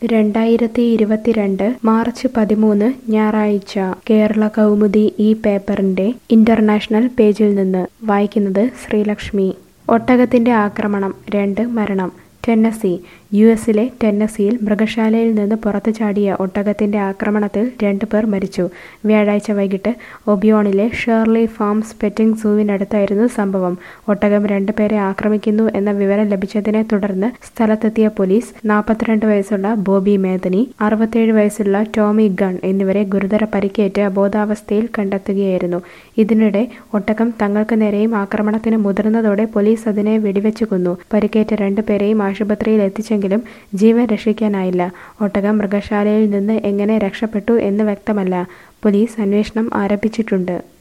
രണ്ടായിരത്തി ഇരുപത്തിരണ്ട് മാർച്ച് പതിമൂന്ന് ഞായറാഴ്ച കേരള കൗമുദി ഈ പേപ്പറിന്റെ ഇന്റർനാഷണൽ പേജിൽ നിന്ന് വായിക്കുന്നത് ശ്രീലക്ഷ്മി ഒട്ടകത്തിന്റെ ആക്രമണം രണ്ട് മരണം ടെന്നസി യു എസിലെ ടെന്നസിയിൽ മൃഗശാലയിൽ നിന്ന് പുറത്തു ചാടിയ ഒട്ടകത്തിന്റെ ആക്രമണത്തിൽ രണ്ടു പേർ മരിച്ചു വ്യാഴാഴ്ച വൈകിട്ട് ഒബിയോണിലെ ഷേർലി ഫാംസ് പെറ്റിംഗ് സൂവിനടുത്തായിരുന്നു സംഭവം ഒട്ടകം രണ്ടുപേരെ ആക്രമിക്കുന്നു എന്ന വിവരം ലഭിച്ചതിനെ തുടർന്ന് സ്ഥലത്തെത്തിയ പോലീസ് നാൽപ്പത്തിരണ്ട് വയസ്സുള്ള ബോബി മേദനി അറുപത്തേഴ് വയസ്സുള്ള ടോമി ഗൺ എന്നിവരെ ഗുരുതര പരിക്കേറ്റ് അബോധാവസ്ഥയിൽ കണ്ടെത്തുകയായിരുന്നു ഇതിനിടെ ഒട്ടകം തങ്ങൾക്ക് നേരെയും ആക്രമണത്തിന് മുതിർന്നതോടെ പോലീസ് അതിനെ വെടിവെച്ചു കൊന്നു പരിക്കേറ്റ രണ്ടുപേരെയും ആശുപത്രിയിൽ എത്തിച്ചെങ്കിലും ജീവൻ രക്ഷിക്കാനായില്ല ഒട്ടകം മൃഗശാലയിൽ നിന്ന് എങ്ങനെ രക്ഷപ്പെട്ടു എന്ന് വ്യക്തമല്ല പോലീസ് അന്വേഷണം ആരംഭിച്ചിട്ടുണ്ട്